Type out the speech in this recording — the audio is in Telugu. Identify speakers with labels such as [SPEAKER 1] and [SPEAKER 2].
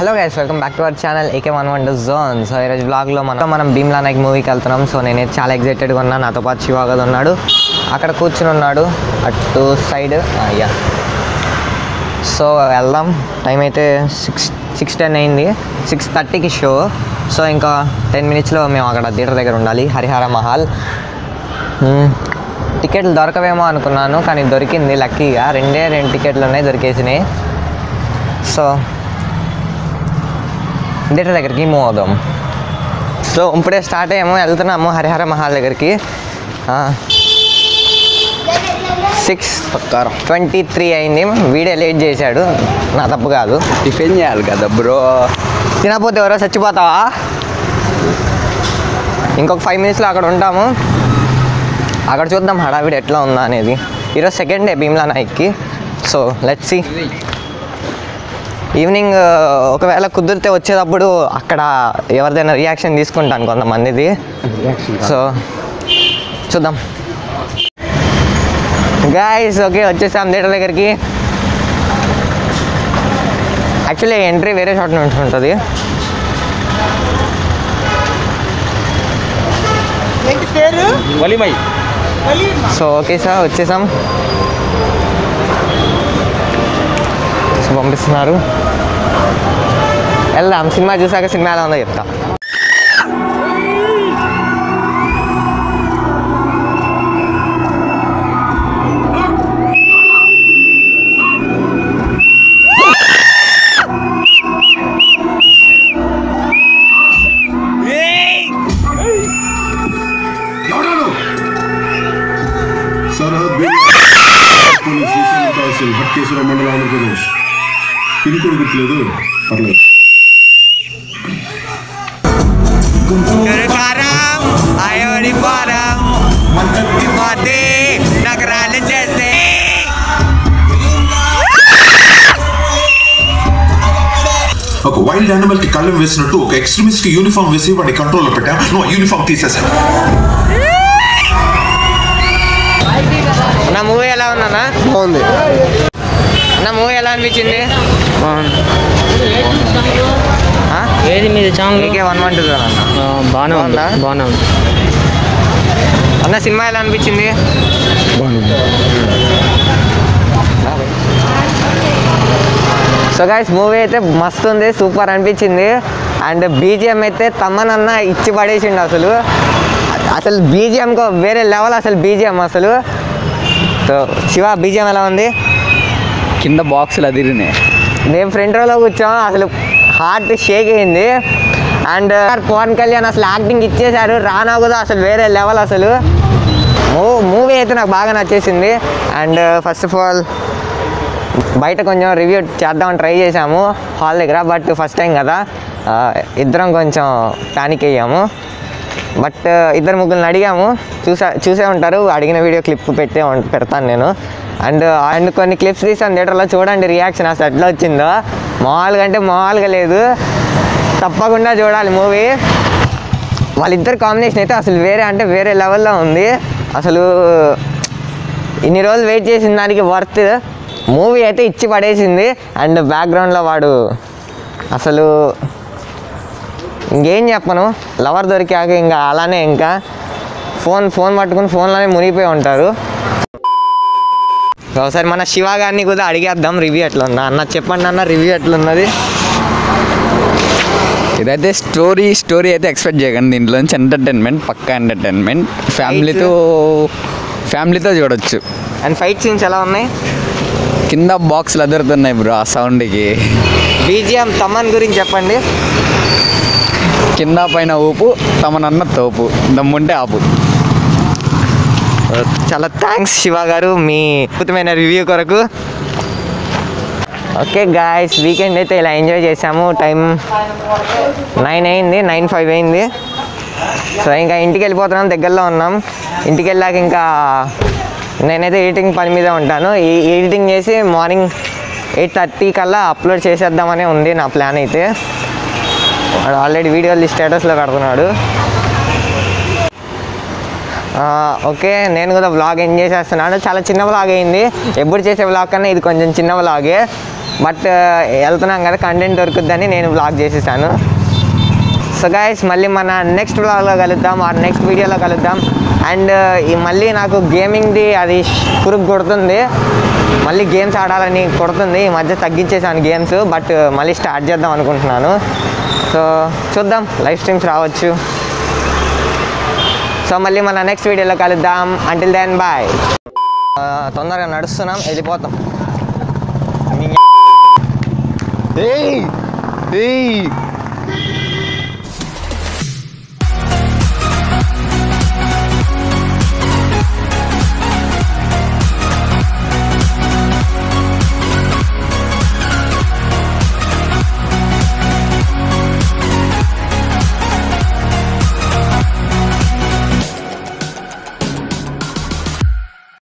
[SPEAKER 1] Hello guys welcome back to our channel AK one one zone so ఈరోజు బ్లాగ్లో మనం మనం భీమ్లా నాయక్ మూవీకి వెళ్తున్నాం సో నేనైతే చాలా ఎగ్జైటెడ్గా ఉన్నా నాతో పాటు శివ గద ఉన్నాడు అక్కడ కూర్చుని ఉన్నాడు అటు సైడ్ అయ్యా సో వెళ్దాం టైం అయితే సిక్స్ సిక్స్ టెన్ అయింది సిక్స్ థర్టీకి షో సో ఇంకా టెన్ మినిట్స్లో మేము అక్కడ థియేటర్ దగ్గర ఉండాలి హరిహర మహల్ మ్మ్. టికెట్లు దొరకవేమో అనుకున్నాను కానీ దొరికింది లక్కీగా రెండే రెండు టికెట్లు ఉన్నాయి దొరికేసినాయి సో థియేటర్ దగ్గరికి మూవ్ అవుదాం సో ఇప్పుడే స్టార్ట్ అయ్యాము వెళ్తున్నాము హరిహర మహల్ దగ్గరికి సిక్స్ ట్వంటీ త్రీ అయింది వీడియో లేట్ చేశాడు నా తప్పు కాదు
[SPEAKER 2] టిఫిన్ చేయాలి కదా బ్రో
[SPEAKER 1] తినకపోతే ఎవరో చచ్చిపోతావా ఇంకొక ఫైవ్ మినిట్స్లో అక్కడ ఉంటాము అక్కడ చూద్దాం హడావిడి ఎట్లా ఉందా అనేది ఈరోజు సెకండ్ డే భీమ్లా నాయక్కి సో లెట్స్ సి ఈవినింగ్ ఒకవేళ కుదిరితే వచ్చేటప్పుడు అక్కడ ఎవరిదైనా రియాక్షన్ తీసుకుంటాను కొంతమందిది సో చూద్దాం గాయస్ ఓకే వచ్చేసాం థియేటర్ దగ్గరికి యాక్చువల్లీ ఎంట్రీ వేరే షాట్ నుంచి ఉంటుంది
[SPEAKER 2] వలిమై
[SPEAKER 1] సో ఓకే సార్ వచ్చేసాం సో పంపిస్తున్నారు వెళ్దాం సినిమా చూసాక సినిమా ఎలా ఉందో చెప్తా
[SPEAKER 3] ఎవడాను సరహద్ పోలీస్ స్టేషన్ తహసీల్ భట్కేశ్వర మండలం ఆంధ్రప్రదేశ్ పిన్ కోడ్ గుర్తులేదు పర్లేదు ఒక వైల్డ్ యానిమల్ కి కళ్ళం వేసినట్టు ఒక ఎక్స్ట్రీమిస్ట్ కి యూనిఫామ్ వేసి వాడిని కంట్రోల్లో పెట్టా నువ్వు యూనిఫామ్ తీసేసాను
[SPEAKER 1] నా మూవీ ఎలా ఉందన్నా
[SPEAKER 2] బాగుంది
[SPEAKER 1] నా మూవీ ఎలా అనిపించింది
[SPEAKER 4] ఏది మీది channel
[SPEAKER 1] AK one one two అన్న
[SPEAKER 4] బాగానే ఉంది
[SPEAKER 1] బాగుందా?
[SPEAKER 4] బాగానే ఉంది
[SPEAKER 1] అన్న సినిమా ఎలా అనిపించింది సో గైస్ మూవీ అయితే మస్తు ఉంది సూపర్ అనిపించింది అండ్ బీజిఎం అయితే తమ్మనన్న ఇచ్చి పడేసిండు అసలు అసలు బీజిఎం వేరే లెవెల్ అసలు బీజిఎం అసలు సో శివ బీజిఎం ఎలా ఉంది
[SPEAKER 2] కింద బాక్సులు అదిరినాయి
[SPEAKER 1] మేము ఫ్రంట్ రోలో కూర్చోం అసలు హార్ట్ షేక్ అయింది అండ్ పవన్ కళ్యాణ్ అసలు యాక్టింగ్ ఇచ్చేశారు రానా కూడా అసలు వేరే లెవెల్ అసలు మూవీ అయితే నాకు బాగా నచ్చేసింది అండ్ ఫస్ట్ ఆఫ్ ఆల్ బయట కొంచెం రివ్యూ చేద్దామని ట్రై చేసాము హాల్ దగ్గర బట్ ఫస్ట్ టైం కదా ఆ, ఇద్దరం కొంచెం ప్యానిక్ అయ్యాము బట్ ఇద్దరు ముగ్గురిని అడిగాము చూసా చూసే ఉంటారు అడిగిన వీడియో క్లిప్ పెట్టే ఉం- పెడతాను నేను అండ్ అండ్ కొన్ని క్లిప్స్ తీసాను థియేటర్లో చూడండి రియాక్షన్ అసలు ఎట్లా వచ్చిందో మామూలుగా అంటే మామూలుగా లేదు తప్పకుండా చూడాలి మూవీ వాళ్ళిద్దరు కాంబినేషన్ అయితే అసలు వేరే అంటే వేరే లెవెల్లో ఉంది అసలు ఇన్ని రోజులు వెయిట్ చేసిన దానికి వర్త్ మూవీ అయితే ఇచ్చి పడేసింది అండ్ బ్యాక్గ్రౌండ్లో వాడు అసలు ఇంకేం చెప్పను లవర్ దొరికాక ఇంకా అలానే ఇంకా ఫోన్ ఫోన్ పట్టుకుని ఫోన్లోనే మునిగిపోయి ఉంటారు ఒకసారి మన శివ గారిని కూడా అడిగేద్దాం రివ్యూ ఎట్లుందా అన్న చెప్పండి అన్న రివ్యూ ఎట్లున్నది
[SPEAKER 2] ఇదైతే స్టోరీ స్టోరీ అయితే ఎక్స్పెక్ట్ చేయకండి దీంట్లో నుంచి ఎంటర్టైన్మెంట్ పక్కా ఎంటర్టైన్మెంట్ ఫ్యామిలీతో ఫ్యామిలీతో చూడొచ్చు
[SPEAKER 1] అండ్ ఫైట్ సీన్స్ ఎలా ఉన్నాయి
[SPEAKER 2] కింద బాక్సులు అదురుతున్నాయి బ్రో ఆ సౌండ్కి
[SPEAKER 1] బీజిఎం తమ్మన్ గురించి చెప్పండి
[SPEAKER 2] కింద పైన ఊపు తమనన్న తోపు దమ్ముంటే ఆపు
[SPEAKER 1] చాలా థ్యాంక్స్ శివ గారు మీ అద్భుతమైన రివ్యూ కొరకు ఓకే గాయస్ వీకెండ్ అయితే ఇలా ఎంజాయ్ చేసాము టైం నైన్ అయింది నైన్ ఫైవ్ అయింది సో ఇంకా ఇంటికి వెళ్ళిపోతున్నాం దగ్గరలో ఉన్నాం ఇంటికి వెళ్ళాక ఇంకా నేనైతే ఎడిటింగ్ పని మీద ఉంటాను ఈ ఎడిటింగ్ చేసి మార్నింగ్ ఎయిట్ థర్టీ కల్లా అప్లోడ్ చేసేద్దామని ఉంది నా ప్లాన్ అయితే వాడు ఆల్రెడీ వీడియోలు స్టేటస్లో పెడుతున్నాడు ఆ, ఓకే నేను కూడా వ్లాగ్ ఎంజాయ్ చేస్తున్నాను చాలా చిన్న వ్లాగ్ అయింది ఎప్పుడు చేసే వ్లాగ్ కన్నా ఇది కొంచెం చిన్న వ్లాగే బట్ వెళ్తున్నాం కదా కంటెంట్ దొరుకుద్దని నేను బ్లాగ్ చేసేసాను సో గైస్ మళ్ళీ మన నెక్స్ట్ బ్లాగ్లో కలుద్దాం ఆ నెక్స్ట్ వీడియోలో కలుద్దాం అండ్ ఈ మళ్ళీ నాకు గేమింగ్ది అది పురుగు కొడుతుంది మళ్ళీ గేమ్స్ ఆడాలని కొడుతుంది ఈ మధ్య తగ్గించేసాను గేమ్స్ బట్ మళ్ళీ స్టార్ట్ చేద్దాం అనుకుంటున్నాను సో చూద్దాం లైవ్ స్ట్రీమ్స్ రావచ్చు సో మళ్ళీ మన నెక్స్ట్ వీడియోలో కలుద్దాం అంటిల్ దెన్ బాయ్ తొందరగా నడుస్తున్నాం వెళ్ళిపోతాం ఏయ్ ఏయ్